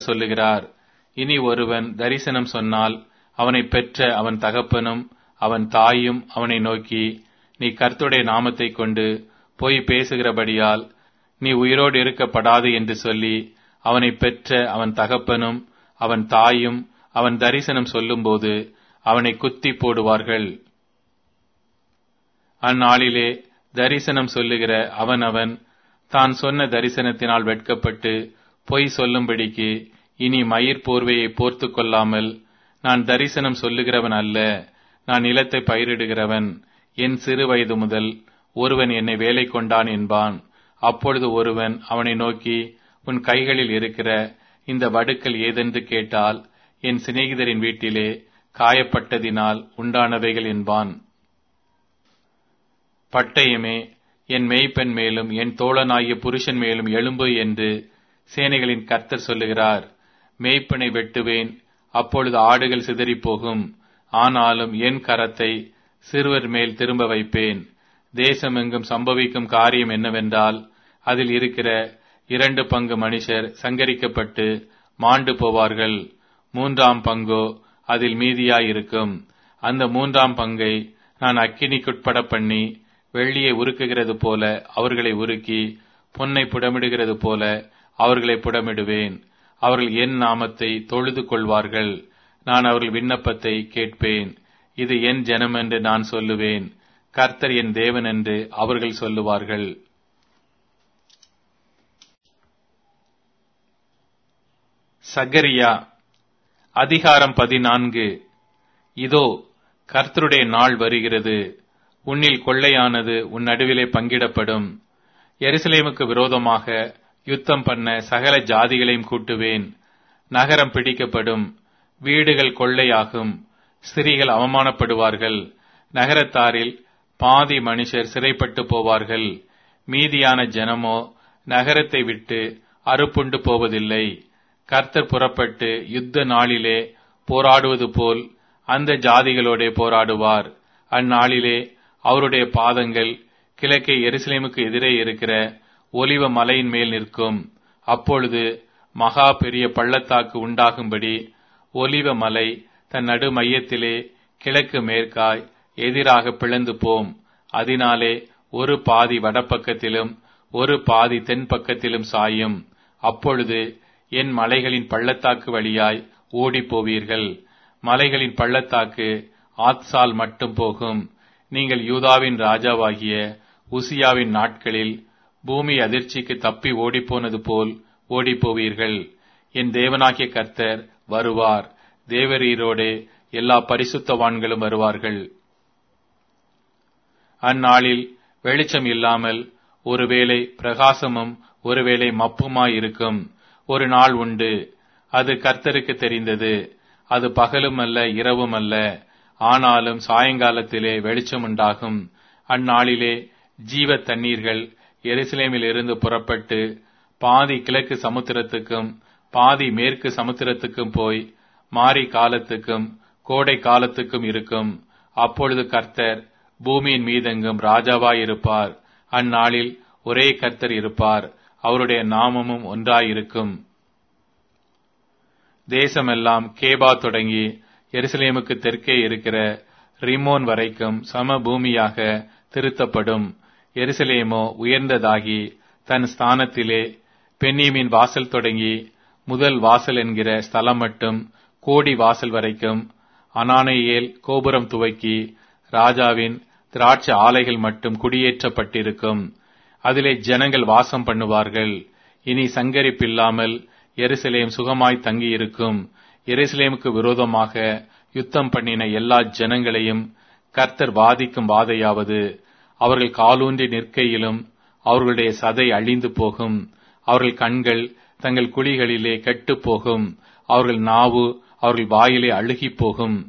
சொல்லுகிறார் இனி ஒருவன் தரிசனம் சொன்னால் அவனை பெற்ற அவன் தகப்பனும் அவன் தாயும் அவனை நோக்கி நீ கர்த்துடைய நாமத்தை கொண்டு போய் பேசுகிறபடியால் நீ உயிரோடு இருக்கப்படாது என்று சொல்லி அவனை பெற்ற அவன் தகப்பனும் அவன் தாயும் அவன் தரிசனம் சொல்லும்போது அவனை குத்தி போடுவார்கள் அந்நாளிலே தரிசனம் சொல்லுகிற அவனவன் தான் சொன்ன தரிசனத்தினால் வெட்கப்பட்டு பொய் சொல்லும்படிக்கு இனி மயிர் போர்வையை போர்த்து கொள்ளாமல் நான் தரிசனம் சொல்லுகிறவன் அல்ல நான் நிலத்தை பயிரிடுகிறவன் என் சிறு வயது முதல் ஒருவன் என்னை வேலை கொண்டான் என்பான் அப்பொழுது ஒருவன் அவனை நோக்கி உன் கைகளில் இருக்கிற இந்த வடுக்கள் ஏதென்று கேட்டால் என் சிநேகிதரின் வீட்டிலே காயப்பட்டதினால் உண்டானவைகள் என்பான் பட்டயமே என் மேய்ப்பெண் மேலும் என் தோழனாகிய புருஷன் மேலும் எழும்பு என்று சேனைகளின் கர்த்தர் சொல்லுகிறார் மேய்ப்பனை வெட்டுவேன் அப்பொழுது ஆடுகள் சிதறிப் போகும் ஆனாலும் என் கரத்தை சிறுவர் மேல் திரும்ப வைப்பேன் தேசமெங்கும் சம்பவிக்கும் காரியம் என்னவென்றால் அதில் இருக்கிற இரண்டு பங்கு மனுஷர் சங்கரிக்கப்பட்டு மாண்டு போவார்கள் மூன்றாம் பங்கோ அதில் மீதியாயிருக்கும் அந்த மூன்றாம் பங்கை நான் அக்கினிக்குட்பட பண்ணி வெள்ளியை உருக்குகிறது போல அவர்களை உருக்கி பொன்னை புடமிடுகிறது போல அவர்களை புடமிடுவேன் அவர்கள் என் நாமத்தை தொழுது கொள்வார்கள் நான் அவர்கள் விண்ணப்பத்தை கேட்பேன் இது என் ஜனம் என்று நான் சொல்லுவேன் கர்த்தர் என் தேவன் என்று அவர்கள் சொல்லுவார்கள் சகரியா அதிகாரம் பதினான்கு இதோ கர்த்தருடைய நாள் வருகிறது உன்னில் கொள்ளையானது உன் நடுவிலே பங்கிடப்படும் எருசலேமுக்கு விரோதமாக யுத்தம் பண்ண சகல ஜாதிகளையும் கூட்டுவேன் நகரம் பிடிக்கப்படும் வீடுகள் கொள்ளையாகும் ஸ்திரீகள் அவமானப்படுவார்கள் நகரத்தாரில் பாதி மனுஷர் சிறைப்பட்டு போவார்கள் மீதியான ஜனமோ நகரத்தை விட்டு அறுப்புண்டு போவதில்லை கர்த்தர் புறப்பட்டு யுத்த நாளிலே போராடுவது போல் அந்த ஜாதிகளோடே போராடுவார் அந்நாளிலே அவருடைய பாதங்கள் கிழக்கே எருசலேமுக்கு எதிரே இருக்கிற ஒலிவ மலையின் மேல் நிற்கும் அப்பொழுது மகா பெரிய பள்ளத்தாக்கு உண்டாகும்படி ஒலிவ மலை தன் நடு மையத்திலே கிழக்கு மேற்காய் எதிராக பிளந்து போம் அதனாலே ஒரு பாதி வடப்பக்கத்திலும் ஒரு பாதி தென் பக்கத்திலும் சாயும் அப்பொழுது என் மலைகளின் பள்ளத்தாக்கு வழியாய் ஓடிப் போவீர்கள் மலைகளின் பள்ளத்தாக்கு ஆத்சால் மட்டும் போகும் நீங்கள் யூதாவின் ராஜாவாகிய உசியாவின் நாட்களில் பூமி அதிர்ச்சிக்கு தப்பி ஓடிப்போனது போல் ஓடிப்போவீர்கள் என் தேவனாகிய கர்த்தர் வருவார் தேவரீரோடே எல்லா பரிசுத்தவான்களும் வருவார்கள் அந்நாளில் வெளிச்சம் இல்லாமல் ஒருவேளை பிரகாசமும் ஒருவேளை மப்புமாயிருக்கும் ஒரு நாள் உண்டு அது கர்த்தருக்கு தெரிந்தது அது பகலும் அல்ல இரவும் அல்ல ஆனாலும் சாயங்காலத்திலே வெளிச்சம் உண்டாகும் அந்நாளிலே ஜீவ தண்ணீர்கள் எருசலேமில் இருந்து புறப்பட்டு பாதி கிழக்கு சமுத்திரத்துக்கும் பாதி மேற்கு சமுத்திரத்துக்கும் போய் மாரி காலத்துக்கும் கோடை காலத்துக்கும் இருக்கும் அப்பொழுது கர்த்தர் பூமியின் மீதெங்கும் ராஜாவாயிருப்பார் அந்நாளில் ஒரே கர்த்தர் இருப்பார் அவருடைய நாமமும் ஒன்றாயிருக்கும் தேசமெல்லாம் கேபா தொடங்கி எருசலேமுக்கு தெற்கே இருக்கிற ரிமோன் வரைக்கும் சம பூமியாக திருத்தப்படும் எருசலேமோ உயர்ந்ததாகி தன் ஸ்தானத்திலே பென்னீமின் வாசல் தொடங்கி முதல் வாசல் என்கிற ஸ்தலம் மட்டும் கோடி வாசல் வரைக்கும் அனானையேல் கோபுரம் துவக்கி ராஜாவின் திராட்சை ஆலைகள் மட்டும் குடியேற்றப்பட்டிருக்கும் அதிலே ஜனங்கள் வாசம் பண்ணுவார்கள் இனி சங்கரிப்பில்லாமல் எருசலேம் சுகமாய் தங்கியிருக்கும் எருசலேமுக்கு விரோதமாக யுத்தம் பண்ணின எல்லா ஜனங்களையும் கர்த்தர் வாதிக்கும் வாதையாவது அவர்கள் காலூன்றி நிற்கையிலும் அவர்களுடைய சதை அழிந்து போகும் அவர்கள் கண்கள் தங்கள் குழிகளிலே கெட்டுப் போகும் அவர்கள் நாவு அவர்கள் வாயிலே அழுகிப் போகும்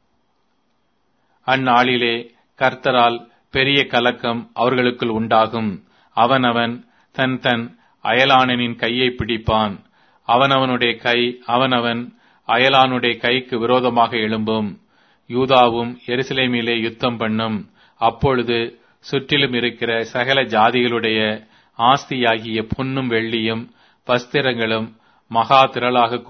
அந்நாளிலே கர்த்தரால் பெரிய கலக்கம் அவர்களுக்குள் உண்டாகும் அவனவன் தன் தன் அயலானனின் கையை பிடிப்பான் அவனவனுடைய கை அவனவன் அயலானுடைய கைக்கு விரோதமாக எழும்பும் யூதாவும் எருசலேமிலே யுத்தம் பண்ணும் அப்பொழுது சுற்றிலும் இருக்கிற சகல ஜாதிகளுடைய ஆஸ்தியாகிய பொன்னும் வெள்ளியும் வஸ்திரங்களும் மகா திரளாக